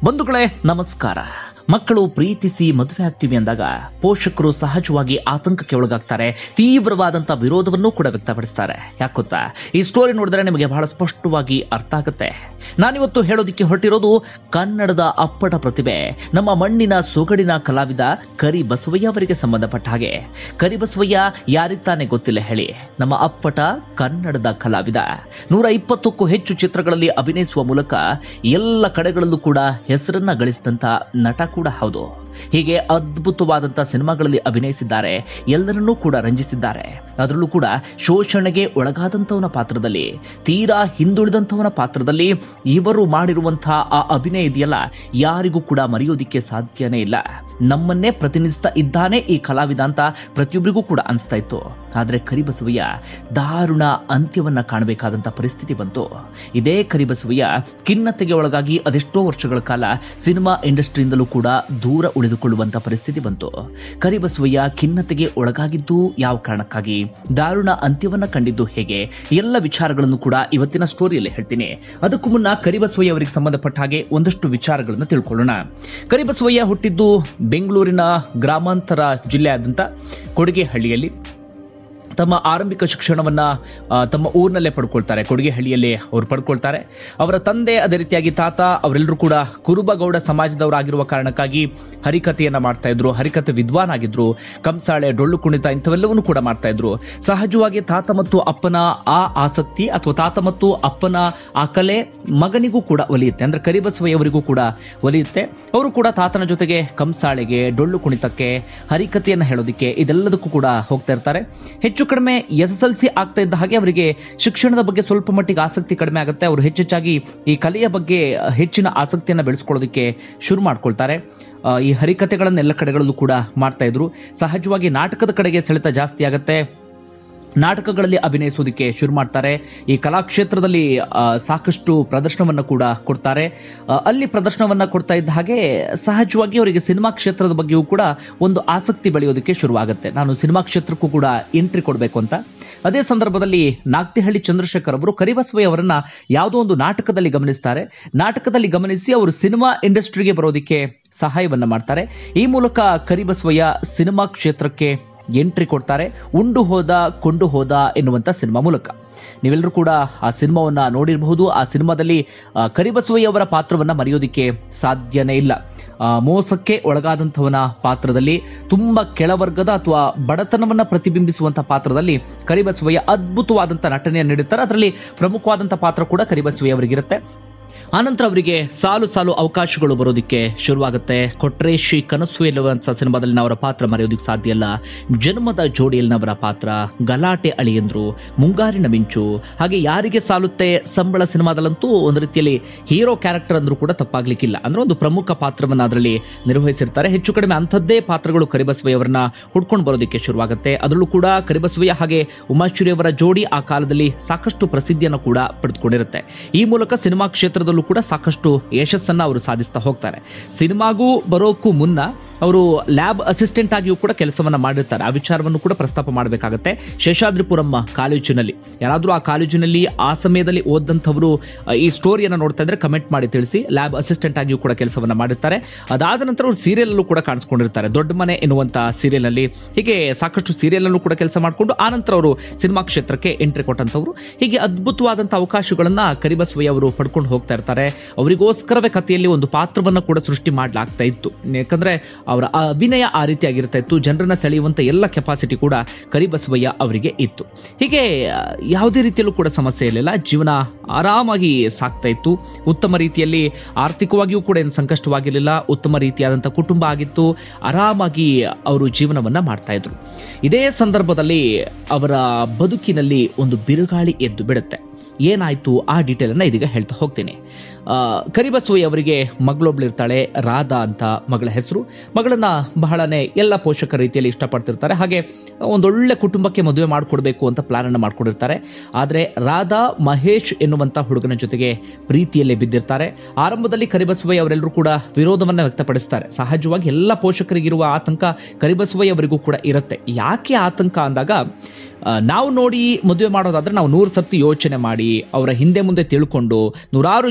ಬಂಧುಗಳೇ ನಮಸ್ಕಾರ ಮಕ್ಕಳು ಪ್ರೀತಿಸಿ ಮದುವೆ ಆಗ್ತೀವಿ ಅಂದಾಗ ಪೋಷಕರು ಸಹಜವಾಗಿ ಆತಂಕಕ್ಕೆ ಒಳಗಾಗ್ತಾರೆ ತೀವ್ರವಾದಂಥ ವಿರೋಧವನ್ನು ಕೂಡ ವ್ಯಕ್ತಪಡಿಸ್ತಾರೆ ಯಾಕೆ ಗೊತ್ತಾ ಈ ಸ್ಟೋರಿ ನೋಡಿದ್ರೆ ನಿಮಗೆ ಬಹಳ ಸ್ಪಷ್ಟವಾಗಿ ಅರ್ಥ ಆಗುತ್ತೆ ನಾನಿವತ್ತು ಹೇಳೋದಿಕ್ಕೆ ಹೊರಟಿರೋದು ಕನ್ನಡದ ಅಪ್ಪಟ ಪ್ರತಿಭೆ ನಮ್ಮ ಮಣ್ಣಿನ ಸೊಗಡಿನ ಕಲಾವಿದ ಕರಿ ಬಸವಯ್ಯ ಅವರಿಗೆ ಸಂಬಂಧಪಟ್ಟ ಹಾಗೆ ಕರಿ ಬಸವಯ್ಯ ಯಾರಿಗ್ ತಾನೇ ಗೊತ್ತಿಲ್ಲ ಹೇಳಿ ನಮ್ಮ ಅಪ್ಪಟ ಕನ್ನಡದ ಕಲಾವಿದ ನೂರ ಇಪ್ಪತ್ತಕ್ಕೂ ಹೆಚ್ಚು ಚಿತ್ರಗಳಲ್ಲಿ ಅಭಿನಯಿಸುವ ಮೂಲಕ ಎಲ್ಲ ಕಡೆಗಳಲ್ಲೂ ಕೂಡ ಹೆಸರನ್ನ ಗಳಿಸಿದಂತ ನಟ ಕೂಡ ಹೌದು ಹೀಗೆ ಅದ್ಭುತವಾದಂಥ ಸಿನಿಮಾಗಳಲ್ಲಿ ಅಭಿನಯಿಸಿದ್ದಾರೆ ಎಲ್ಲರನ್ನೂ ಕೂಡ ರಂಜಿಸಿದ್ದಾರೆ ಅದರಲ್ಲೂ ಕೂಡ ಶೋಷಣೆಗೆ ಒಳಗಾದಂಥವನ ಪಾತ್ರದಲ್ಲಿ ತೀರಾ ಹಿಂದುಳಿದಂಥವನ ಪಾತ್ರದಲ್ಲಿ ಇವರು ಮಾಡಿರುವಂತಹ ಆ ಅಭಿನಯ ಇದೆಯಲ್ಲ ಯಾರಿಗೂ ಕೂಡ ಮರೆಯೋದಿಕ್ಕೆ ಸಾಧ್ಯನೇ ಇಲ್ಲ ನಮ್ಮನ್ನೇ ಪ್ರತಿನಿಧಿಸ್ತಾ ಇದ್ದಾನೆ ಈ ಕಲಾವಿದ ಅಂತ ಪ್ರತಿಯೊಬ್ಬರಿಗೂ ಕೂಡ ಅನಿಸ್ತಾ ಇತ್ತು ಆದರೆ ಕರಿಬಸವಯ್ಯ ದಾರುಣ ಅಂತ್ಯವನ್ನ ಕಾಣಬೇಕಾದಂಥ ಪರಿಸ್ಥಿತಿ ಬಂತು ಇದೇ ಕರಿಬಸವಯ್ಯ ಖಿನ್ನತೆಗೆ ಒಳಗಾಗಿ ಅದೆಷ್ಟೋ ವರ್ಷಗಳ ಕಾಲ ಸಿನಿಮಾ ಇಂಡಸ್ಟ್ರಿಯಿಂದಲೂ ಕೂಡ ದೂರ ಉಳಿದುಕೊಳ್ಳುವಂತ ಪರಿಸ್ಥಿತಿ ಬಂತು ಕರಿಬಸವಯ್ಯ ಖಿನ್ನತೆಗೆ ಒಳಗಾಗಿದ್ದು ಯಾವ ಕಾರಣಕ್ಕಾಗಿ ದಾರುಣ ಅಂತ್ಯವನ್ನ ಕಂಡಿದ್ದು ಹೇಗೆ ಎಲ್ಲ ವಿಚಾರಗಳನ್ನು ಕೂಡ ಇವತ್ತಿನ ಸ್ಟೋರಿಯಲ್ಲಿ ಹೇಳ್ತೀನಿ ಅದಕ್ಕೂ ಮುನ್ನ ಕರಿಬಸವಯ್ಯ ಅವರಿಗೆ ಸಂಬಂಧಪಟ್ಟ ಹಾಗೆ ಒಂದಷ್ಟು ವಿಚಾರಗಳನ್ನು ತಿಳ್ಕೊಳ್ಳೋಣ ಕರಿಬಸವಯ್ಯ ಹುಟ್ಟಿದ್ದು ಬೆಂಗಳೂರಿನ ಗ್ರಾಮಾಂತರ ಜಿಲ್ಲೆಯಾದಂಥ ಕೊಡಿಗೆಹಳ್ಳಿಯಲ್ಲಿ ತಮ್ಮ ಆರಂಭಿಕ ಶಿಕ್ಷಣವನ್ನ ಆ, ತಮ್ಮ ಊರಿನಲ್ಲೇ ಪಡ್ಕೊಳ್ತಾರೆ ಕೊಡಿಗೆಹಳ್ಳಿಯಲ್ಲಿ ಅವರು ಪಡ್ಕೊಳ್ತಾರೆ ಅವರ ತಂದೆ ಅದೇ ರೀತಿಯಾಗಿ ತಾತ ಅವರೆಲ್ಲರೂ ಕೂಡ ಕುರುಬಗೌಡ ಸಮಾಜದವರಾಗಿರುವ ಕಾರಣಕ್ಕಾಗಿ ಹರಿಕಥೆಯನ್ನ ಮಾಡ್ತಾ ಇದ್ರು ಹರಿಕಥೆ ವಿದ್ವಾನ್ ಆಗಿದ್ರು ಕಂಸಾಳೆ ಡೊಳ್ಳು ಕುಣಿತ ಇಂಥವೆಲ್ಲವನ್ನೂ ಕೂಡ ಮಾಡ್ತಾ ಇದ್ರು ಸಹಜವಾಗಿ ತಾತ ಮತ್ತು ಅಪ್ಪನ ಆ ಆಸಕ್ತಿ ಅಥವಾ ತಾತ ಮತ್ತು ಅಪ್ಪನ ಆ ಕಲೆ ಮಗನಿಗೂ ಕೂಡ ಒಲಿಯುತ್ತೆ ಅಂದ್ರೆ ಕರಿಬಸವಯ್ಯವರಿಗೂ ಕೂಡ ಒಲಿಯುತ್ತೆ ಅವರು ಕೂಡ ತಾತನ ಜೊತೆಗೆ ಕಂಸಾಳೆಗೆ ಡೊಳ್ಳು ಕುಣಿತಕ್ಕೆ ಹರಿಕಥೆಯನ್ನ ಹೇಳೋದಿಕ್ಕೆ ಇದೆಲ್ಲದಕ್ಕೂ ಕೂಡ ಹೋಗ್ತಾ ಇರ್ತಾರೆ ಹೆಚ್ಚು ಕಡಿಮೆ ಎಸ್ ಎಸ್ ಎಲ್ ಸಿ ಆಗ್ತಾ ಇದ್ದ ಹಾಗೆ ಅವರಿಗೆ ಶಿಕ್ಷಣದ ಬಗ್ಗೆ ಸ್ವಲ್ಪ ಮಟ್ಟಿಗೆ ಆಸಕ್ತಿ ಕಡಿಮೆ ಆಗುತ್ತೆ ಅವರು ಹೆಚ್ಚೆಚ್ಚಾಗಿ ಈ ಕಲೆಯ ಬಗ್ಗೆ ಹೆಚ್ಚಿನ ಆಸಕ್ತಿಯನ್ನು ಬೆಳೆಸ್ಕೊಳ್ಳೋದಕ್ಕೆ ಶುರು ಮಾಡ್ಕೊಳ್ತಾರೆ ಆ, ಈ ಹರಿಕಥೆಗಳನ್ನ ಎಲ್ಲ ಕಡೆಗಳಲ್ಲೂ ಕೂಡ ಮಾಡ್ತಾ ಇದ್ರು ಸಹಜವಾಗಿ ನಾಟಕದ ಕಡೆಗೆ ಸೆಳೆತ ಜಾಸ್ತಿ ಆಗುತ್ತೆ ನಾಟಕಗಳಲ್ಲಿ ಅಭಿನಯಿಸೋದಕ್ಕೆ ಶುರು ಮಾಡ್ತಾರೆ ಈ ಕಲಾಕ್ಷೇತ್ರದಲ್ಲಿ ಆ, ಸಾಕಷ್ಟು ಪ್ರದರ್ಶನವನ್ನು ಕೂಡ ಕೊಡ್ತಾರೆ ಆ, ಅಲ್ಲಿ ಪ್ರದರ್ಶನವನ್ನ ಕೊಡ್ತಾ ಇದ್ದ ಹಾಗೆ ಸಹಜವಾಗಿ ಅವರಿಗೆ ಸಿನಿಮಾ ಕ್ಷೇತ್ರದ ಬಗ್ಗೆಯೂ ಕೂಡ ಒಂದು ಆಸಕ್ತಿ ಬೆಳೆಯೋದಕ್ಕೆ ಶುರುವಾಗುತ್ತೆ ನಾನು ಸಿನಿಮಾ ಕ್ಷೇತ್ರಕ್ಕೂ ಕೂಡ ಎಂಟ್ರಿ ಕೊಡಬೇಕು ಅಂತ ಅದೇ ಸಂದರ್ಭದಲ್ಲಿ ನಾಗ್ತಿಹಳ್ಳಿ ಚಂದ್ರಶೇಖರ್ ಅವರು ಕರಿಬಸವಯ್ಯ ಅವರನ್ನ ಯಾವುದೋ ಒಂದು ನಾಟಕದಲ್ಲಿ ಗಮನಿಸ್ತಾರೆ ನಾಟಕದಲ್ಲಿ ಗಮನಿಸಿ ಅವರು ಸಿನಿಮಾ ಇಂಡಸ್ಟ್ರಿಗೆ ಬರೋದಕ್ಕೆ ಸಹಾಯವನ್ನ ಮಾಡ್ತಾರೆ ಈ ಮೂಲಕ ಕರಿಬಸವಯ್ಯ ಸಿನಿಮಾ ಕ್ಷೇತ್ರಕ್ಕೆ ಎಂಟ್ರಿ ಕೊಡ್ತಾರೆ ಉಂಡು ಹೋದ ಕೊಂಡು ಹೋದ ಎನ್ನುವಂತ ಸಿನಿಮಾ ಮೂಲಕ ನೀವೆಲ್ಲರೂ ಕೂಡ ಆ ಸಿನಿಮಾವನ್ನ ನೋಡಿರಬಹುದು ಆ ಸಿನಿಮಾದಲ್ಲಿ ಆ, ಕರಿಬಸವಯ್ಯ ಅವರ ಪಾತ್ರವನ್ನ ಮರೆಯೋದಿಕ್ಕೆ ಸಾಧ್ಯನೇ ಇಲ್ಲ ಆ, ಮೋಸಕ್ಕೆ ಒಳಗಾದಂಥವನ ಪಾತ್ರದಲ್ಲಿ ತುಂಬಾ ಕೆಳವರ್ಗದ ಅಥವಾ ಬಡತನವನ್ನ ಪ್ರತಿಬಿಂಬಿಸುವಂತ ಪಾತ್ರದಲ್ಲಿ ಕರಿಬಸವಯ್ಯ ಅದ್ಭುತವಾದಂಥ ನಟನೆಯನ್ನು ನೀಡುತ್ತಾರೆ ಅದರಲ್ಲಿ ಪ್ರಮುಖವಾದಂಥ ಪಾತ್ರ ಕೂಡ ಕರಿಬಸವಯ್ಯ ಅವರಿಗಿರುತ್ತೆ ಆನಂತರ ಅವರಿಗೆ ಸಾಲು ಸಾಲು ಅವಕಾಶಗಳು ಬರೋದಕ್ಕೆ ಶುರುವಾಗುತ್ತೆ ಕೊಟ್ರೆ ಶ್ರೀ ಕನಸು ಎನ್ನುವಂಥ ಸಿನಿಮಾದಲ್ಲಿ ಅವರ ಪಾತ್ರ ಮರೆಯೋದಕ್ಕೆ ಸಾಧ್ಯ ಇಲ್ಲ ಜನ್ಮದ ಜೋಡಿಯಲ್ಲಿನವರ ಪಾತ್ರ ಗಲಾಟೆ ಅಳಿಯಂದ್ರು ಮುಂಗಾರಿನ ಮಿಂಚು ಹಾಗೆ ಯಾರಿಗೆ ಸಾಲುತ್ತೆ ಸಂಬಳ ಸಿನಿಮಾದಲ್ಲಂತೂ ಒಂದು ರೀತಿಯಲ್ಲಿ ಹೀರೋ ಕ್ಯಾರೆಕ್ಟರ್ ಅಂದ್ರೂ ಕೂಡ ತಪ್ಪಾಗ್ಲಿಕ್ಕಿಲ್ಲ ಅಂದ್ರೆ ಒಂದು ಪ್ರಮುಖ ಪಾತ್ರವನ್ನ ಅದರಲ್ಲಿ ನಿರ್ವಹಿಸಿರ್ತಾರೆ ಹೆಚ್ಚು ಕಡಿಮೆ ಅಂಥದ್ದೇ ಪಾತ್ರಗಳು ಕರಿಬಸವಯ್ಯ ಅವರನ್ನ ಹುಡ್ಕೊಂಡು ಬರೋದಕ್ಕೆ ಶುರುವಾಗುತ್ತೆ ಅದರಲ್ಲೂ ಕೂಡ ಕರಿಬಸವಯ್ಯ ಹಾಗೆ ಉಮಾಶ್ರೀ ಅವರ ಜೋಡಿ ಆ ಕಾಲದಲ್ಲಿ ಸಾಕಷ್ಟು ಪ್ರಸಿದ್ಧಿಯನ್ನು ಕೂಡ ಪಡೆದುಕೊಂಡಿರುತ್ತೆ ಈ ಮೂಲಕ ಸಿನಿಮಾ ಕ್ಷೇತ್ರದಲ್ಲೂ ಕೂಡ ಸಾಕಷ್ಟು ಯಶಸ್ಸನ್ನ ಅವರು ಸಾಧಿಸ್ತಾ ಹೋಗ್ತಾರೆ ಸಿನಿಮಾಗೂ ಬರೋಕ್ಕೂ ಮುನ್ನ ಅವರು ಲ್ಯಾಬ್ ಅಸಿಸ್ಟೆಂಟ್ ಆಗಿಯೂ ಕೂಡ ಕೆಲಸವನ್ನ ಮಾಡಿರ್ತಾರೆ ಆ ವಿಚಾರವನ್ನು ಕೂಡ ಪ್ರಸ್ತಾಪ ಮಾಡಬೇಕಾಗುತ್ತೆ ಶೇಷಾದ್ರಿಪುರಂ ಕಾಲೇಜಿನಲ್ಲಿ ಯಾರಾದರೂ ಆ ಕಾಲೇಜಿನಲ್ಲಿ ಆ ಸಮಯದಲ್ಲಿ ಓದಂಥವರು ಈ ಸ್ಟೋರಿಯನ್ನು ನೋಡ್ತಾ ಇದ್ರೆ ಕಮೆಂಟ್ ಮಾಡಿ ತಿಳಿಸಿ ಲ್ಯಾಬ್ ಅಸಿಸ್ಟೆಂಟ್ ಆಗಿಯೂ ಕೂಡ ಕೆಲಸವನ್ನ ಮಾಡಿರ್ತಾರೆ ಅದಾದ ನಂತರ ಅವರು ಸೀರಿಯಲ್ ಅಲ್ಲೂ ಕೂಡ ಕಾಣಿಸ್ಕೊಂಡಿರ್ತಾರೆ ದೊಡ್ಡ ಮನೆ ಎನ್ನುವಂತ ಸೀರಿಯಲ್ ಅಲ್ಲಿ ಹೀಗೆ ಸಾಕಷ್ಟು ಸೀರಿಯಲ್ ಅಲ್ಲೂ ಕೂಡ ಕೆಲಸ ಮಾಡಿಕೊಂಡು ಆನಂತರ ಅವರು ಸಿನಿಮಾ ಕ್ಷೇತ್ರಕ್ಕೆ ಎಂಟ್ರಿ ಕೊಟ್ಟಂತವ್ರು ಹೀಗೆ ಅದ್ಭುತವಾದಂಥ ಅವಕಾಶಗಳನ್ನ ಕರಿಬಸವಯ್ಯ ಅವರು ಪಡ್ಕೊಂಡು ಹೋಗ್ತಾ ಇರ್ತಾರೆ ಅವರಿಗೋಸ್ಕರವೇ ಕಥೆಯಲ್ಲಿ ಒಂದು ಪಾತ್ರವನ್ನ ಕೂಡ ಸೃಷ್ಟಿ ಮಾಡ್ಲಾಗ್ತಾ ಇತ್ತು ಯಾಕಂದ್ರೆ ಅವರ ಆ ಅಭಿನಯ ಆ ರೀತಿಯಾಗಿರ್ತಾ ಇತ್ತು ಜನರನ್ನ ಸೆಳೆಯುವಂತ ಎಲ್ಲ ಕೆಪಾಸಿಟಿ ಕೂಡ ಕರಿಬಸವಯ್ಯ ಅವರಿಗೆ ಇತ್ತು ಹೀಗೆ ಆ, ಯಾವುದೇ ರೀತಿಯಲ್ಲೂ ಕೂಡ ಸಮಸ್ಯೆ ಇರಲಿಲ್ಲ ಜೀವನ ಆರಾಮಾಗಿ ಸಾಗ್ತಾ ಇತ್ತು ಉತ್ತಮ ರೀತಿಯಲ್ಲಿ ಆರ್ಥಿಕವಾಗಿಯೂ ಕೂಡ ಏನು ಸಂಕಷ್ಟವಾಗಿರಲಿಲ್ಲ ಉತ್ತಮ ರೀತಿಯಾದಂಥ ಕುಟುಂಬ ಆಗಿತ್ತು ಆರಾಮಾಗಿ ಅವರು ಜೀವನವನ್ನ ಮಾಡ್ತಾ ಇದ್ರು ಇದೇ ಸಂದರ್ಭದಲ್ಲಿ ಅವರ ಬದುಕಿನಲ್ಲಿ ಒಂದು ಬಿರುಗಾಳಿ ಎದ್ದು ಬಿಡುತ್ತೆ ಏನಾಯ್ತು ಆ ಡೀಟೇಲ್ ಅನ್ನ ಇದೀಗ ಹೇಳ್ತಾ ಹೋಗ್ತೀನಿ ಆ, ಕರಿಬಸವಯ್ಯ ಅವರಿಗೆ ಮಗಳೊಬ್ಳಿರ್ತಾಳೆ ರಾಧಾ ಅಂತ ಮಗಳ ಹೆಸರು ಮಗಳನ್ನ ಬಹಳನೇ ಎಲ್ಲ ಪೋಷಕರ ರೀತಿಯಲ್ಲಿ ಇಷ್ಟಪಡ್ತಿರ್ತಾರೆ ಹಾಗೆ ಒಂದೊಳ್ಳೆ ಕುಟುಂಬಕ್ಕೆ ಮದುವೆ ಮಾಡಿಕೊಡ್ಬೇಕು ಅಂತ ಪ್ಲಾನ್ ಅನ್ನು ಮಾಡ್ಕೊಂಡಿರ್ತಾರೆ ಆದರೆ ರಾಧಾ ಮಹೇಶ್ ಎನ್ನುವಂತ ಹುಡುಗನ ಜೊತೆಗೆ ಪ್ರೀತಿಯಲ್ಲೇ ಬಿದ್ದಿರ್ತಾರೆ ಆರಂಭದಲ್ಲಿ ಕರಿಬಸವಯ್ಯ ಅವರೆಲ್ಲರೂ ಕೂಡ ವಿರೋಧವನ್ನ ವ್ಯಕ್ತಪಡಿಸ್ತಾರೆ ಸಹಜವಾಗಿ ಎಲ್ಲ ಪೋಷಕರಿಗಿರುವ ಆತಂಕ ಕರಿಬಸವಯ್ಯ ಅವರಿಗೂ ಕೂಡ ಇರುತ್ತೆ ಯಾಕೆ ಆತಂಕ ಅಂದಾಗ ಆ, ನಾವು ನೋಡಿ ಮದುವೆ ಮಾಡೋದಾದ್ರೆ ನಾವು ನೂರು ಸರ್ತಿ ಯೋಚನೆ ಮಾಡಿ ಅವರ ಹಿಂದೆ ಮುಂದೆ ತಿಳ್ಕೊಂಡು ನೂರಾರು ಜನರ ಹತ್ರ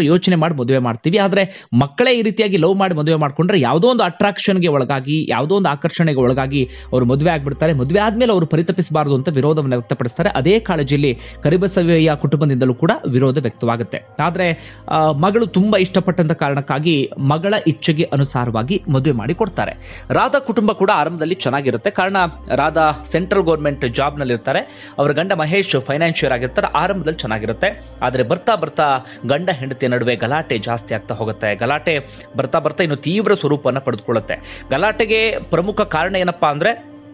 ಯೋಚನೆ ಮಾಡಿ ಮದುವೆ ಮಾಡ್ತೀವಿ ಆದ್ರೆ ಮಕ್ಕಳೇ ಈ ರೀತಿಯಾಗಿ ಲವ್ ಮಾಡಿ ಮದುವೆ ಮಾಡ್ಕೊಂಡ್ರೆ ಯಾವುದೋ ಒಂದು ಅಟ್ರಾಕ್ಷನ್ಗೆ ಒಳಗಾಗಿ ಯಾವುದೋ ಒಂದು ಆಕರ್ಷಣೆಗೆ ಒಳಗಾಗಿ ಅವರು ಮದುವೆ ಆಗ್ಬಿಡ್ತಾರೆ ಮದುವೆ ಆದ್ಮೇಲೆ ಅವರು ಪರಿತಪಿಸಬಾರದು ಅಂತ ವಿರೋಧವನ್ನು ವ್ಯಕ್ತಪಡಿಸ್ತಾರೆ ಅದೇ ಕಾಳಜಿಯಲ್ಲಿ ಕರಿಬಸವೆಯ ಕುಟುಂಬದಿಂದಲೂ ಕೂಡ ವಿರೋಧ ವ್ಯಕ್ತವಾಗುತ್ತೆ ಆದ್ರೆ ಆ, ಮಗಳು ತುಂಬಾ ಇಷ್ಟಪಟ್ಟಂತ ಕಾರಣಕ್ಕಾಗಿ ಮಗಳ ಇಚ್ಛೆಗೆ ಅನುಸಾರವಾಗಿ ಮದುವೆ ಮಾಡಿ ಕೊಡ್ತಾರೆ ರಾಧಾ ಕುಟುಂಬ ಕೂಡ ಆರಂಭದಲ್ಲಿ ಚೆನ್ನಾಗಿರುತ್ತೆ ಕಾರಣ ರಾಧಾ ಸೆಂಟ್ರಲ್ ಗೌರ್ಮೆಂಟ್ ಜಾಬ್ ನಲ್ಲಿ ಇರ್ತಾರೆ ಅವರ ಗಂಡ ಮಹೇಶ್ ಫೈನಾನ್ಷಿಯರ್ ಆಗಿರ್ತಾರೆ ಆರಂಭದಲ್ಲಿ ಚೆನ್ನಾಗಿರುತ್ತೆ ಆದ್ರೆ ಬರ್ತಾ ಬರ್ತಾ ಗಂಡ ಹೆಂಡತಿಯ ನಡುವೆ ಗಲಾಟೆ ಜಾಸ್ತಿ ಆಗ್ತಾ ಹೋಗುತ್ತೆ ಗಲಾಟೆ ಬರ್ತಾ ಬರ್ತಾ ಇನ್ನು ತೀವ್ರ ಸ್ವರೂಪವನ್ನು ಪಡೆದುಕೊಳ್ಳುತ್ತೆ ಗಲಾಟೆಗೆ ಪ್ರಮುಖ ಕಾರಣ ಏನಪ್ಪಾ ಅಂದ್ರೆ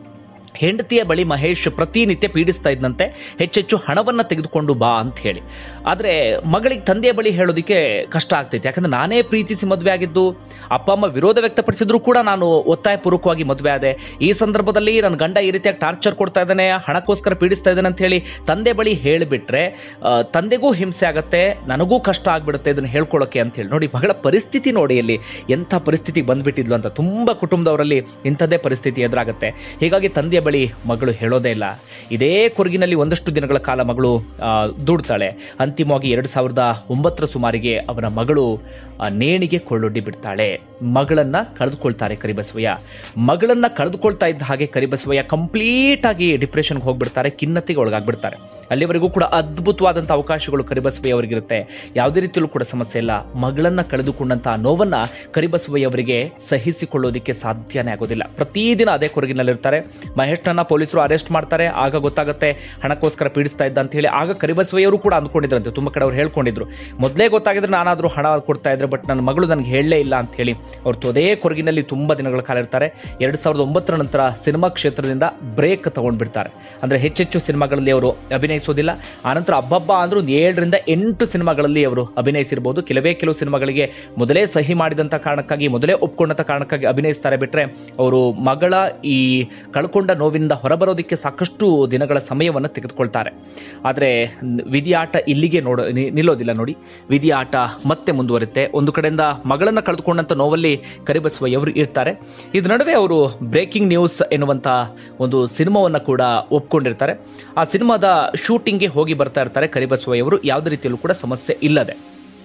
ಹೆಂಡತಿಯ ಬಳಿ ಮಹೇಶ್ ಪ್ರತಿನಿತ್ಯ ಪೀಡಿಸ್ತಾ ಇದ್ದಂತೆ ಹೆಚ್ಚೆಚ್ಚು ಹಣವನ್ನ ತೆಗೆದುಕೊಂಡು ಬಾ ಅಂತ ಹೇಳಿ ಆದ್ರೆ ಮಗಳಿಗೆ ತಂದೆಯ ಬಳಿ ಹೇಳೋದಕ್ಕೆ ಕಷ್ಟ ಆಗ್ತೈತೆ ಯಾಕಂದ್ರೆ ನಾನೇ ಪ್ರೀತಿಸಿ ಮದುವೆ ಆಗಿದ್ದು ಅಪ್ಪ ಅಮ್ಮ ವಿರೋಧ ವ್ಯಕ್ತಪಡಿಸಿದ್ರು ಕೂಡ ನಾನು ಒತ್ತಾಯಪೂರ್ವಕವಾಗಿ ಮದುವೆ ಆದೆ ಈ ಸಂದರ್ಭದಲ್ಲಿ ನನ್ನ ಗಂಡ ಈ ರೀತಿಯಾಗಿ ಟಾರ್ಚರ್ ಕೊಡ್ತಾ ಇದ್ದಾನೆ ಹಣಕ್ಕೋಸ್ಕರ ಪೀಡಿಸ್ತಾ ಇದ್ದಾನೆ ಅಂತ ಹೇಳಿ ತಂದೆ ಬಳಿ ಹೇಳಿಬಿಟ್ರೆ ಆ, ತಂದೆಗೂ ಹಿಂಸೆ ಆಗತ್ತೆ ನನಗೂ ಕಷ್ಟ ಆಗ್ಬಿಡುತ್ತೆ ಇದನ್ನ ಹೇಳ್ಕೊಳ್ಳೋಕೆ ಅಂತ ಹೇಳಿ ನೋಡಿ ಮಗಳ ಪರಿಸ್ಥಿತಿ ನೋಡಿ ಇಲ್ಲಿ ಎಂಥ ಪರಿಸ್ಥಿತಿ ಬಂದ್ಬಿಟ್ಟಿದ್ಲು ಅಂತ ತುಂಬಾ ಕುಟುಂಬದವರಲ್ಲಿ ಇಂಥದ್ದೇ ಪರಿಸ್ಥಿತಿ ಎದುರಾಗುತ್ತೆ ಹೀಗಾಗಿ ತಂದೆಯ ಬಳಿ ಮಗಳು ಹೇಳೋದೇ ಇಲ್ಲ ಇದೇ ಕೊರಗಿನಲ್ಲಿ ಒಂದಷ್ಟು ದಿನಗಳ ಕಾಲ ಮಗಳು ಆ, ದೂಡ್ತಾಳೆ ಅಂತಿಮವಾಗಿ ಎರಡು ಸಾವಿರದ ಒಂಬತ್ತರ ಸುಮಾರಿಗೆ ಅವನ ಮಗಳು ಆ, ನೇಣಿಗೆ ಕೊಳ್ಳೊಡ್ಡಿ ಬಿಡ್ತಾಳೆ ಮಗಳನ್ನ ಕಳೆದುಕೊಳ್ತಾರೆ ಕರಿಬಸವಯ್ಯ ಮಗಳನ್ನ ಕಳೆದುಕೊಳ್ತಾ ಇದ್ದ ಹಾಗೆ ಕರಿಬಸವಯ್ಯ ಕಂಪ್ಲೀಟ್ ಆಗಿ ಡಿಪ್ರೆಷನ್ಗೆ ಹೋಗ್ಬಿಡ್ತಾರೆ ಖಿನ್ನತೆಗೆ ಒಳಗಾಗ್ಬಿಡ್ತಾರೆ ಅಲ್ಲಿವರೆಗೂ ಕೂಡ ಅದ್ಭುತವಾದಂಥ ಅವಕಾಶಗಳು ಕರಿಬಸವಯ್ಯ ಅವರಿಗಿರುತ್ತೆ ಯಾವುದೇ ರೀತಿಯಲ್ಲೂ ಕೂಡ ಸಮಸ್ಯೆ ಇಲ್ಲ ಮಗಳನ್ನ ಕಳೆದುಕೊಂಡಂತ ನೋವನ್ನ ಕರಿಬಸವಯ್ಯ ಅವರಿಗೆ ಸಹಿಸಿಕೊಳ್ಳೋದಕ್ಕೆ ಸಾಧ್ಯನೇ ಆಗೋದಿಲ್ಲ ಪ್ರತಿದಿನ ಅದೇ ಕೊರಗಿನಲ್ಲಿರ್ತಾರೆ ಮಹೇಶ್ನನ್ನ ಪೊಲೀಸರು ಅರೆಸ್ಟ್ ಮಾಡ್ತಾರೆ ಆಗ ಗೊತ್ತಾಗುತ್ತೆ ಹಣಕ್ಕೋಸ್ಕರ ಪೀಡಿಸ್ತಾ ಇದ್ದ ಅಂತ ಹೇಳಿ ಆಗ ಕರಿಬಸವಯ್ಯವರು ಕೂಡ ಅಂದ್ಕೊಂಡಿದ್ರಂತೆ ತುಂಬಾ ಕಡೆ ಅವ್ರು ಹೇಳ್ಕೊಂಡಿದ್ರು ಮೊದಲೇ ಗೊತ್ತಾಗಿದ್ರೆ ನಾನಾದ್ರೂ ಹಣ ಕೊಡ್ತಾ ಇದ್ರೆ ಬಟ್ ನನ್ನ ಮಗಳು ನನಗೆ ಹೇಳಲೇ ಇಲ್ಲ ಅಂತ ಹೇಳಿ ಅವ್ರು ತೊದೇ ಕೊರಗಿನಲ್ಲಿ ತುಂಬಾ ದಿನಗಳ ಕಾಲ ಇರ್ತಾರೆ ಎರಡ್ ಸಾವಿರದ ಒಂಬತ್ತರ ನಂತರ ಸಿನಿಮಾ ಕ್ಷೇತ್ರದಿಂದ ಬ್ರೇಕ್ ತಗೊಂಡ್ಬಿಡ್ತಾರೆ ಅಂದ್ರೆ ಹೆಚ್ಚೆಚ್ಚು ಸಿನಿಮಾಗಳಲ್ಲಿ ಅವರು ಅಭಿನಯಿಸೋದಿಲ್ಲ ಆನಂತರ ಹಬ್ಬಬ್ಬ ಅಂದ್ರೂ ಒಂದು ಏಳರಿಂದ ಎಂಟು ಸಿನಿಮಾಗಳಲ್ಲಿ ಅವರು ಅಭಿನಯಿಸಿರ್ಬೋದು ಕೆಲವೇ ಕೆಲವು ಸಿನಿಮಾಗಳಿಗೆ ಮೊದಲೇ ಸಹಿ ಮಾಡಿದಂತ ಕಾರಣಕ್ಕಾಗಿ ಮೊದಲೇ ಒಪ್ಕೊಂಡಂತ ಕಾರಣಕ್ಕಾಗಿ ಅಭಿನಯಿಸ್ತಾರೆ ಬಿಟ್ರೆ ಅವರು ಮಗಳ ಈ ಕಳ್ಕೊಂಡ ನೋವಿಂದ ಹೊರಬರೋದಕ್ಕೆ ಸಾಕಷ್ಟು ದಿನಗಳ ಸಮಯವನ್ನು ತೆಗೆದುಕೊಳ್ತಾರೆ ಆದರೆ ವಿಧಿ ಆಟ ಇಲ್ಲಿಗೆ ನೋಡ ನಿ- ನಿಲ್ಲೋದಿಲ್ಲ ನೋಡಿ ವಿಧಿ ಆಟ ಮತ್ತೆ ಮುಂದುವರುತ್ತೆ ಒಂದು ಕಡೆಯಿಂದ ಮಗಳನ್ನ ಕಳೆದುಕೊಂಡಂತ ನೋವಲ್ಲಿ ಕರಿಬಸವಯ್ಯವರು ಇರ್ತಾರೆ ಇದ್ರ ನಡುವೆ ಅವರು ಬ್ರೇಕಿಂಗ್ ನ್ಯೂಸ್ ಎನ್ನುವಂತ ಒಂದು ಸಿನಿಮಾವನ್ನ ಕೂಡ ಒಪ್ಕೊಂಡಿರ್ತಾರೆ ಆ ಸಿನಿಮಾದ ಶೂಟಿಂಗ್ಗೆ ಹೋಗಿ ಬರ್ತಾ ಇರ್ತಾರೆ ಕರಿಬಸವಯ್ಯವರು ಯಾವುದೇ ರೀತಿಯಲ್ಲೂ ಕೂಡ ಸಮಸ್ಯೆ ಇಲ್ಲದೆ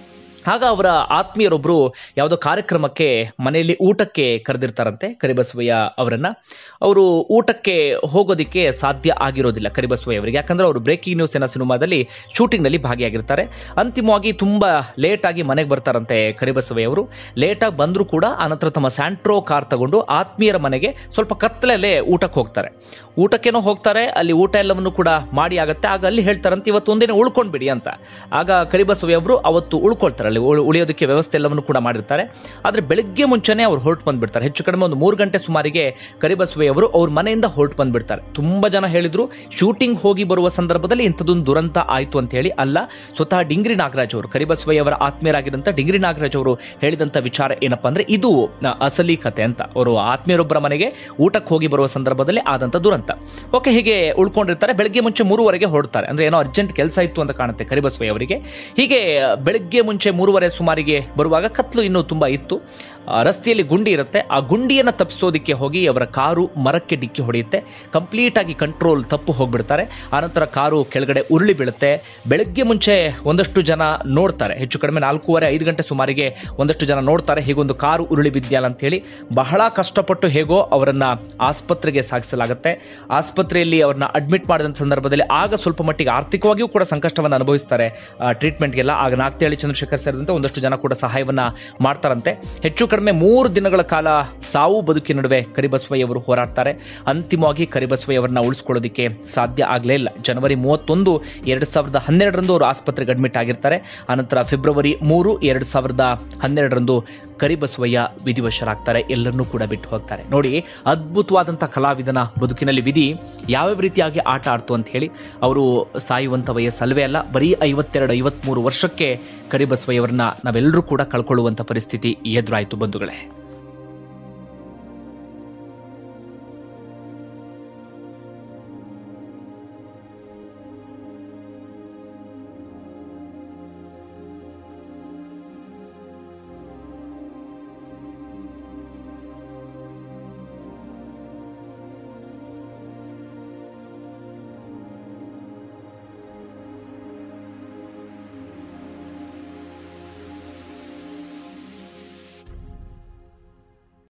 ಆಗ ಅವರ ಆತ್ಮೀಯರೊಬ್ರು ಯಾವುದೋ ಕಾರ್ಯಕ್ರಮಕ್ಕೆ ಮನೆಯಲ್ಲಿ ಊಟಕ್ಕೆ ಕರೆದಿರ್ತಾರಂತೆ ಕರಿಬಸವಯ್ಯ ಅವರನ್ನ ಅವರು ಊಟಕ್ಕೆ ಹೋಗೋದಿಕ್ಕೆ ಸಾಧ್ಯ ಆಗಿರೋದಿಲ್ಲ ಕರಿಬಸವಯ್ಯ ಅವರಿಗೆ ಯಾಕಂದ್ರೆ ಅವರು ಬ್ರೇಕಿಂಗ್ ನ್ಯೂಸ್ ಎನ್ನೋ ಸಿನಿಮಾದಲ್ಲಿ ಶೂಟಿಂಗ್ ನಲ್ಲಿ ಭಾಗಿಯಾಗಿರ್ತಾರೆ ಅಂತಿಮವಾಗಿ ತುಂಬಾ ಲೇಟ್ ಆಗಿ ಮನೆಗೆ ಬರ್ತಾರಂತೆ ಕರಿಬಸವಯ್ಯ ಅವರು ಲೇಟ್ ಆಗಿ ಬಂದ್ರು ಕೂಡ ಆನಂತರ ತಮ್ಮ ಸ್ಯಾಂಟ್ರೋ ಕಾರ್ ತಗೊಂಡು ಆತ್ಮೀಯರ ಮನೆಗೆ ಸ್ವಲ್ಪ ಕತ್ತಲಲ್ಲೇ ಊಟಕ್ಕೆ ಹೋಗ್ತಾರೆ ಊಟಕ್ಕೇನೋ ಹೋಗ್ತಾರೆ ಅಲ್ಲಿ ಊಟ ಎಲ್ಲವನ್ನು ಕೂಡ ಮಾಡಿ ಆಗತ್ತೆ ಆಗ ಅಲ್ಲಿ ಹೇಳ್ತಾರಂತೆ ಇವತ್ತು ಒಂದಿನ ಉಳ್ಕೊಂಡ್ಬಿಡಿ ಅಂತ ಆಗ ಕರಿಬಸವಯ್ಯ ಅವರು ಅವತ್ತು ಉಳ್ಕೊಳ್ತಾರೆ ಅಲ್ಲಿ ಉಳ್- ಉಳಿಯೋದಕ್ಕೆ ವ್ಯವಸ್ಥೆ ಎಲ್ಲವನ್ನು ಕೂಡ ಮಾಡಿರ್ತಾರೆ ಆದ್ರೆ ಬೆಳಗ್ಗೆ ಮುಂಚೆನೆ ಅವ್ರು ಹೊರಟು ಬಂದ್ಬಿಡ್ತಾರೆ ಹೆಚ್ಚು ಕಡಿಮೆ ಒಂದು ಮೂರು ಗಂಟೆ ಸುಮಾರಿಗೆ ಕರಿಬಸವಯ್ಯ ಅವರು ಅವ್ರ ಮನೆಯಿಂದ ಹೊರಟು ಬಂದ್ಬಿಡ್ತಾರೆ ತುಂಬಾ ಜನ ಹೇಳಿದ್ರು ಶೂಟಿಂಗ್ ಹೋಗಿ ಬರುವ ಸಂದರ್ಭದಲ್ಲಿ ಇಂಥದ್ದೊಂದು ದುರಂತ ಆಯ್ತು ಅಂತ ಹೇಳಿ ಅಲ್ಲ ಸ್ವತಃ ಡಿಂಗ್ರಿ ನಾಗರಾಜ್ ಅವರು ಕರಿಬಸವಯ್ಯ ಅವರ ಆತ್ಮೀಯರಾಗಿದ್ದಂತ ಡಿಂಗ್ರಿ ನಾಗರಾಜ್ ಅವರು ಹೇಳಿದಂತ ವಿಚಾರ ಏನಪ್ಪಾ ಅಂದ್ರೆ ಇದು ಆ, ಅಸಲಿ ಕತೆ ಅಂತ ಅವರು ಆತ್ಮೀಯರೊಬ್ಬರ ಮನೆಗೆ ಊಟಕ್ಕೆ ಹೋಗಿ ಬರುವ ಸಂದರ್ಭದಲ್ಲಿ ಆದಂತ ದುರಂತ ಓಕೆ ಹೀಗೆ ಉಳ್ಕೊಂಡಿರ್ತಾರೆ ಬೆಳಗ್ಗೆ ಮುಂಚೆ ಮೂರುವರೆಗೆ ಹೊರಡ್ತಾರೆ ಅಂದ್ರೆ ಏನೋ ಅರ್ಜೆಂಟ್ ಕೆಲಸ ಇತ್ತು ಅಂತ ಕಾಣುತ್ತೆ ಕರಿಬಸವಯ್ಯ ಅವರಿಗೆ ಹೀಗೆ ಬೆಳಗ್ಗೆ ಮುಂಚೆ ಮೂರುವರೆ ಸುಮಾರಿಗೆ ಬರುವಾಗ ಕತ್ಲು ಇನ್ನೂ ತುಂಬಾ ಇತ್ತು ಆ, ರಸ್ತೆಯಲ್ಲಿ ಗುಂಡಿ ಇರುತ್ತೆ ಆ ಗುಂಡಿಯನ್ನು ತಪ್ಪಿಸೋದಕ್ಕೆ ಹೋಗಿ ಅವರ ಕಾರು ಮರಕ್ಕೆ ಡಿಕ್ಕಿ ಹೊಡೆಯುತ್ತೆ ಕಂಪ್ಲೀಟ್ ಆಗಿ ಕಂಟ್ರೋಲ್ ತಪ್ಪು ಹೋಗ್ಬಿಡ್ತಾರೆ ಆನಂತರ ಕಾರು ಕೆಳಗಡೆ ಉರುಳಿ ಬೀಳುತ್ತೆ ಬೆಳಗ್ಗೆ ಮುಂಚೆ ಒಂದಷ್ಟು ಜನ ನೋಡ್ತಾರೆ ಹೆಚ್ಚು ಕಡಿಮೆ ನಾಲ್ಕೂವರೆ ಐದು ಗಂಟೆ ಸುಮಾರಿಗೆ ಒಂದಷ್ಟು ಜನ ನೋಡ್ತಾರೆ ಹೀಗೊಂದು ಕಾರು ಉರುಳಿ ಬಿದ್ದ್ಯಾಲ ಅಂತ ಹೇಳಿ ಬಹಳ ಕಷ್ಟಪಟ್ಟು ಹೇಗೋ ಅವರನ್ನ ಆಸ್ಪತ್ರೆಗೆ ಸಾಗಿಸಲಾಗುತ್ತೆ ಆಸ್ಪತ್ರೆಯಲ್ಲಿ ಅವ್ರನ್ನ ಅಡ್ಮಿಟ್ ಮಾಡಿದ ಸಂದರ್ಭದಲ್ಲಿ ಆಗ ಸ್ವಲ್ಪ ಮಟ್ಟಿಗೆ ಆರ್ಥಿಕವಾಗಿಯೂ ಕೂಡ ಸಂಕಷ್ಟವನ್ನು ಅನುಭವಿಸ್ತಾರೆ ಟ್ರೀಟ್ಮೆಂಟ್ಗೆಲ್ಲ ಆಗ ನಾಗ್ತೇಳಿ ಚಂದ್ರಶೇಖರ್ ಸೇರಿದಂತೆ ಒಂದಷ್ಟು ಜನ ಕೂಡ ಸಹಾಯವನ್ನ ಮಾಡ್ತಾರಂತೆ ಹೆಚ್ಚು ಕಡಿಮೆ ಮೂರು ದಿನಗಳ ಕಾಲ ಸಾವು ಬದುಕಿನ ನಡುವೆ ಕರಿಬಸವಯ್ಯವರು ಹೋರಾಡ್ತಾರೆ ಅಂತಿಮವಾಗಿ ಕರಿಬಸವಯ್ಯವರನ್ನ ಉಳಿಸ್ಕೊಳ್ಳೋದಕ್ಕೆ ಸಾಧ್ಯ ಆಗಲೇ ಇಲ್ಲ ಜನವರಿ ಮೂವತ್ತೊಂದು ಎರಡು ಸಾವಿರದ ಹನ್ನೆರಡರಂದು ಅವರು ಆಸ್ಪತ್ರೆಗೆ ಅಡ್ಮಿಟ್ ಆಗಿರ್ತಾರೆ ಆನಂತರ ಫೆಬ್ರವರಿ ಮೂರು ಎರಡು ಸಾವಿರದ ಹನ್ನೆರಡರಂದು ಕರಿಬಸವಯ್ಯ ವಿಧಿವಶರಾಗ್ತಾರೆ ಎಲ್ಲರನ್ನೂ ಕೂಡ ಬಿಟ್ಟು ಹೋಗ್ತಾರೆ ನೋಡಿ ಅದ್ಭುತವಾದಂಥ ಕಲಾವಿದನ ಬದುಕಿನಲ್ಲಿ ವಿಧಿ ಯಾವ್ಯಾವ ರೀತಿಯಾಗಿ ಆಟ ಆಡ್ತು ಅಂತ ಹೇಳಿ ಅವರು ಸಾಯುವಂಥ ವಯಸ್ಸಲ್ವೇ ಅಲ್ಲ ಬರೀ ಐವತ್ತೆರಡು ಐವತ್ಮೂರು ವರ್ಷಕ್ಕೆ ಕರಿಬಸವಯ್ಯವರನ್ನ ನಾವೆಲ್ಲರೂ ಕೂಡ ಕಳ್ಕೊಳ್ಳುವಂಥ ಪರಿಸ್ಥಿತಿ ಎದುರಾಯಿತು ಬಂಧುಗಳೇ